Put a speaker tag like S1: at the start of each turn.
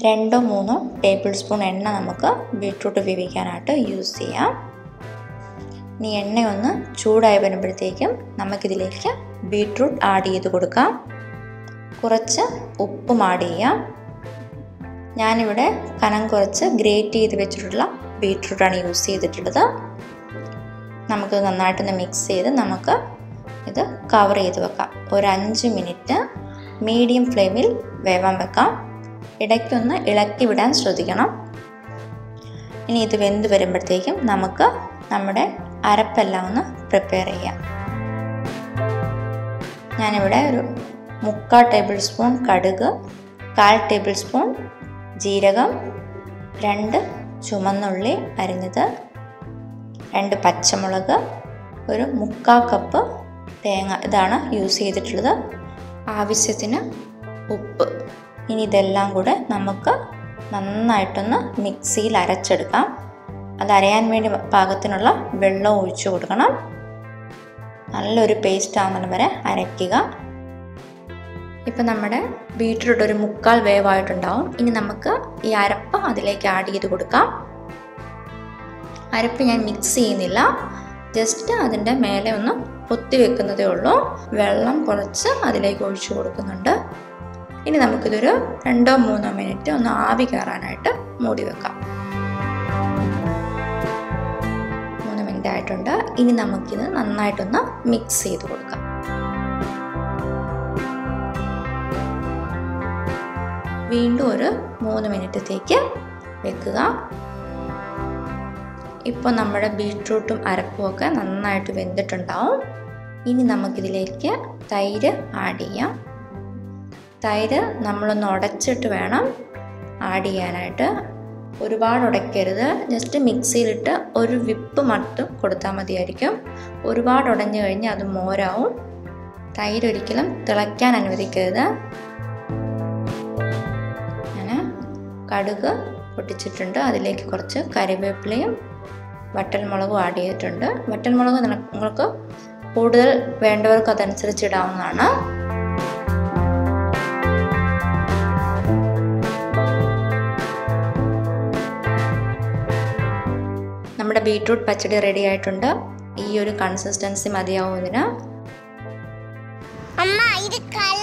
S1: രണ്ടോ മൂന്നോ table spoon എണ്ണ നമുക്ക് ബീട്രൂട്ട് വേവിക്കാനായിട്ട് യൂസ് ചെയ്യാം ഇനി എണ്ണയൊന്ന് ചൂടായി വരുമ്പോഴത്തേക്കും നമുക്കിതിലേക്ക് ബീട്രൂട്ട് ആഡ് ചെയ്ത് കൊടുക്കാം കുറച്ച് ഉപ്പും ആഡ് ചെയ്യാം ഞാനിവിടെ കനം കുറച്ച് ഗ്രേറ്റ് ചെയ്ത് വെച്ചിട്ടുള്ള ബീട്രൂട്ടാണ് യൂസ് ചെയ്തിട്ടുള്ളത് നമുക്ക് നന്നായിട്ടൊന്ന് മിക്സ് ചെയ്ത് നമുക്ക് ഇത് കവർ ചെയ്ത് വെക്കാം ഒരു അഞ്ച് മിനിറ്റ് മീഡിയം ഫ്ലെയിമിൽ വേവാൻ വെക്കാം ഇടയ്ക്കൊന്ന് ഇളക്കി വിടാൻ ശ്രദ്ധിക്കണം ഇനി ഇത് വെന്ത് വരുമ്പോഴത്തേക്കും നമുക്ക് നമ്മുടെ അരപ്പെല്ലാം ഒന്ന് പ്രിപ്പയർ ചെയ്യാം ഞാനിവിടെ ഒരു മുക്കാൽ ടേബിൾ സ്പൂൺ കടുക് കാൽ ടേബിൾ സ്പൂൺ ജീരകം രണ്ട് ചുമന്നുള്ളി അരിഞ്ഞത് രണ്ട് പച്ചമുളക് ഒരു മുക്കാൽ കപ്പ് തേങ്ങ ഇതാണ് യൂസ് ചെയ്തിട്ടുള്ളത് ആവശ്യത്തിന് ഉപ്പ് ഇനി ഇതെല്ലാം കൂടെ നമുക്ക് നന്നായിട്ടൊന്ന് മിക്സിയിൽ അരച്ചെടുക്കാം അത് അരയാൻ വേണ്ടി പാകത്തിനുള്ള വെള്ളം ഒഴിച്ചു കൊടുക്കണം നല്ലൊരു പേസ്റ്റ് ആവുന്നത് വരെ അരയ്ക്കുക ഇപ്പം നമ്മുടെ ബീട്രൂട്ട് ഒരു മുക്കാൽ വേവായിട്ടുണ്ടാവും ഇനി നമുക്ക് ഈ അരപ്പ് അതിലേക്ക് ആഡ് ചെയ്ത് കൊടുക്കാം അരപ്പ് ഞാൻ മിക്സ് ചെയ്യുന്നില്ല ജസ്റ്റ് അതിൻ്റെ മേലെ ഒന്ന് പൊത്തി വെക്കുന്നതേ ഉള്ളൂ വെള്ളം കുറച്ച് അതിലേക്ക് ഒഴിച്ചു കൊടുക്കുന്നുണ്ട് ഇനി നമുക്കിതൊരു രണ്ടോ മൂന്നോ മിനിറ്റ് ഒന്ന് ആവി കയറാനായിട്ട് മൂടി വെക്കാം മൂന്ന് മിനിറ്റ് ആയിട്ടുണ്ട് ഇനി നമുക്കിത് നന്നായിട്ടൊന്ന് മിക്സ് ചെയ്ത് കൊടുക്കാം വീണ്ടും ഒരു മൂന്ന് മിനിറ്റത്തേക്ക് വെക്കുക ഇപ്പോൾ നമ്മുടെ ബീട്രൂട്ടും അരപ്പും ഒക്കെ നന്നായിട്ട് വെന്തിട്ടുണ്ടാവും ഇനി നമുക്കിതിലേക്ക് തൈര് ആഡ് ചെയ്യാം തൈര് നമ്മളൊന്ന് ഉടച്ചിട്ട് വേണം ആഡ് ചെയ്യാനായിട്ട് ഒരുപാട് ഉടയ്ക്കരുത് ജസ്റ്റ് മിക്സിയിലിട്ട് ഒരു വിപ്പ് മട്ടും കൊടുത്താൽ മതിയായിരിക്കും ഒരുപാട് ഉടഞ്ഞു കഴിഞ്ഞാൽ അത് മോരാവും തൈര് ഒരിക്കലും തിളയ്ക്കാൻ അനുവദിക്കരുത് ഞാൻ കടുക് പൊട്ടിച്ചിട്ടുണ്ട് അതിലേക്ക് കുറച്ച് കറിവേപ്പിലയും വട്ടൽമുളകും ആഡ് ചെയ്തിട്ടുണ്ട് വട്ടൽമുളക് നിങ്ങൾക്ക് കൂടുതൽ വേണ്ടവർക്ക് അതനുസരിച്ച് ഇടാവുന്നതാണ് നമ്മുടെ ബീട്രൂട്ട് പച്ചടി റെഡി ആയിട്ടുണ്ട് ഈ ഒരു കൺസിസ്റ്റൻസി മതിയാവും ഇതിന്
S2: അമ്മ ഇത് കളർ